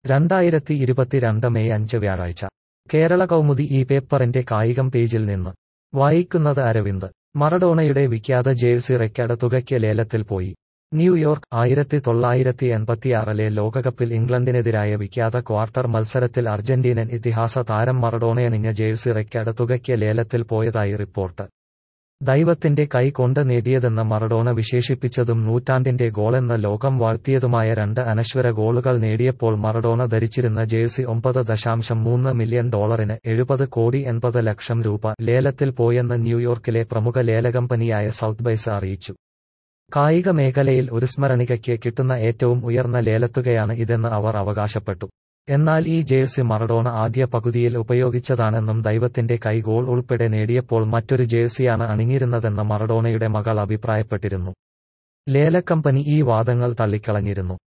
രണ്ടായിരത്തി ഇരുപത്തിരണ്ട് മെയ് അഞ്ച് വ്യാഴാഴ്ച കേരള കൗമുദി ഈ പേപ്പറിന്റെ കായികം പേജിൽ നിന്ന് വായിക്കുന്നത് അരവിന്ദ് മറഡോണയുടെ വിഖ്യാത ജേഴ്സി റെക്കോർഡ് തുകയ്ക്ക് ലേലത്തിൽ പോയി ന്യൂയോർക്ക് ആയിരത്തി തൊള്ളായിരത്തി എൺപത്തിയാറിലെ ലോകകപ്പിൽ ഇംഗ്ലണ്ടിനെതിരായ വിഖ്യാത ക്വാർട്ടർ മത്സരത്തിൽ അർജന്റീനൻ ഇതിഹാസ താരം മറഡോണയണിഞ്ഞ ജേഴ്സി റെക്കോർഡ് തുകയ്ക്ക് ലേലത്തിൽ പോയതായി റിപ്പോർട്ട് ദൈവത്തിന്റെ കൈ കൊണ്ട് നേടിയതെന്ന് മറഡോണ വിശേഷിപ്പിച്ചതും നൂറ്റാണ്ടിന്റെ ഗോളെന്ന് ലോകം വാഴ്ത്തിയതുമായ രണ്ട് അനശ്വര ഗോളുകൾ നേടിയപ്പോൾ മറഡോണ ധരിച്ചിരുന്ന ജേഴ്സി ഒമ്പത് ദശാംശം മൂന്ന് മില്യൺ ഡോളറിന് എഴുപത് കോടി എൺപത് ലക്ഷം രൂപ ലേലത്തിൽ പോയെന്ന് ന്യൂയോർക്കിലെ പ്രമുഖ ലേലകമ്പനിയായ സൗത്ത്ബൈസ് അറിയിച്ചു കായിക മേഖലയിൽ ഒരു സ്മരണികയ്ക്ക് കിട്ടുന്ന ഏറ്റവും ഉയർന്ന ലേലത്തുകയാണ് ഇതെന്ന് അവർ അവകാശപ്പെട്ടു എന്നാൽ ഈ ജേഴ്സി മറഡോണ ആദ്യ പകുതിയിൽ ഉപയോഗിച്ചതാണെന്നും ദൈവത്തിന്റെ കൈ ഗോൾ ഉൾപ്പെടെ നേടിയപ്പോൾ മറ്റൊരു ജേഴ്സിയാണ് അണിഞ്ഞിരുന്നതെന്ന് മറഡോണയുടെ മകൾ അഭിപ്രായപ്പെട്ടിരുന്നു ലേലക്കമ്പനി ഈ വാദങ്ങൾ തള്ളിക്കളഞ്ഞിരുന്നു